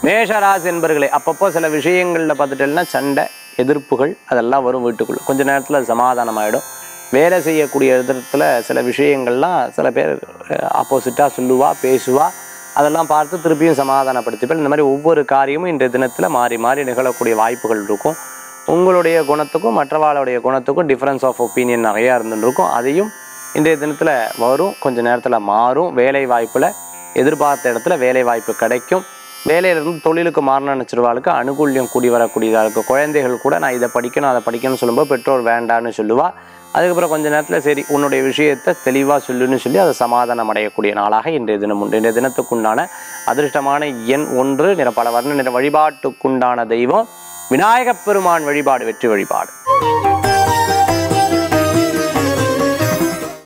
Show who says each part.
Speaker 1: மேஷராசி என்பர்களே அப்பப்போ சில விஷயங்களில் பார்த்துட்டேன்னா சண்டை எதிர்ப்புகள் அதெல்லாம் வரும் வீட்டுக்குள்ள கொஞ்ச நேரத்தில் அது சமாதானமாயிடும் வேலை செய்யக்கூடிய இடத்துல சில விஷயங்கள்லாம் சில பேர் ஆப்போசிட்டாக சொல்லுவா பேசுவா அதெல்லாம் பார்த்து திருப்பியும் சமாதானப்படுத்திப்பேன் இந்த மாதிரி ஒவ்வொரு காரியமும் இன்றைய தினத்தில் மாறி மாறி நிகழக்கூடிய வாய்ப்புகள் இருக்கும் உங்களுடைய குணத்துக்கும் மற்றவாளுடைய குணத்துக்கும் டிஃப்ரென்ஸ் ஆஃப் ஒப்பீனியன் நிறையா இருந்துருக்கும் அதையும் இன்றைய தினத்தில் வரும் கொஞ்ச நேரத்தில் மாறும் வேலை வாய்ப்பில் எதிர்பார்த்த இடத்துல வேலை வாய்ப்பு கிடைக்கும் வேலையிலிருந்து தொழிலுக்கு மாறணும்னு நினச்சிருவாளுக்கு அனுகூல்யம் கூடி வரக்கூடியதாக இருக்கும் குழந்தைகள் கூட நான் இதை படிக்கணும் அதை படிக்கணும்னு சொல்லும்போது பெற்றோர் வேண்டான்னு சொல்லுவா அதுக்கப்புறம் கொஞ்ச நேரத்தில் சரி உன்னுடைய விஷயத்தை தெளிவாக சொல்லுன்னு சொல்லி அதை சமாதானம் அடையக்கூடிய நாளாக இன்றைய தினம் உண்டு இன்றைய தினத்துக்குண்டான அதிர்ஷ்டமான எண் ஒன்று நிற பல வர்ண நிற வழிபாட்டுக்குண்டான தெய்வம் விநாயகப் பெருமான் வழிபாடு வெற்றி வழிபாடு